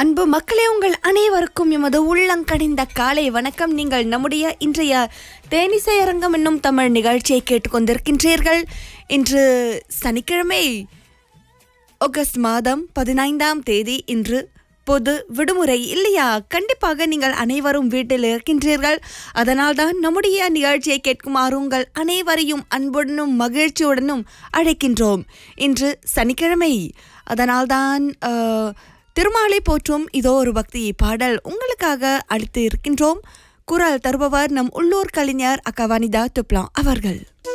அன்பு மக்களே உங்கள் அனைவருக்கும் எமது உள்ளங்கனிந்த காலை வணக்கம் நீங்கள் நம்முடைய இன்றைய தேனிசை அரங்கம் என்னும் தமிழ் நிகழ்ச்சியை கேட்டுக்கொண்டிருக்கின்றீர்கள் இன்று சனிக்கிழமை ஆகஸ்ட் மாதம் பதினைந்தாம் தேதி இன்று பொது விடுமுறை இல்லையா கண்டிப்பாக நீங்கள் அனைவரும் வீட்டில் இருக்கின்றீர்கள் அதனால்தான் நம்முடைய நிகழ்ச்சியை கேட்குமாறு உங்கள் அனைவரையும் அன்புடனும் மகிழ்ச்சியுடனும் அழைக்கின்றோம் இன்று சனிக்கிழமை அதனால்தான் அஹ், திருமாலை போற்றும் இதோ ஒரு பக்தி பாடல் உங்களுக்காக அளித்து இருக்கின்றோம் குரல் தருபவர் நம் உள்ளூர் கலைஞர் அக்கா வனிதா துப்லாம் அவர்கள்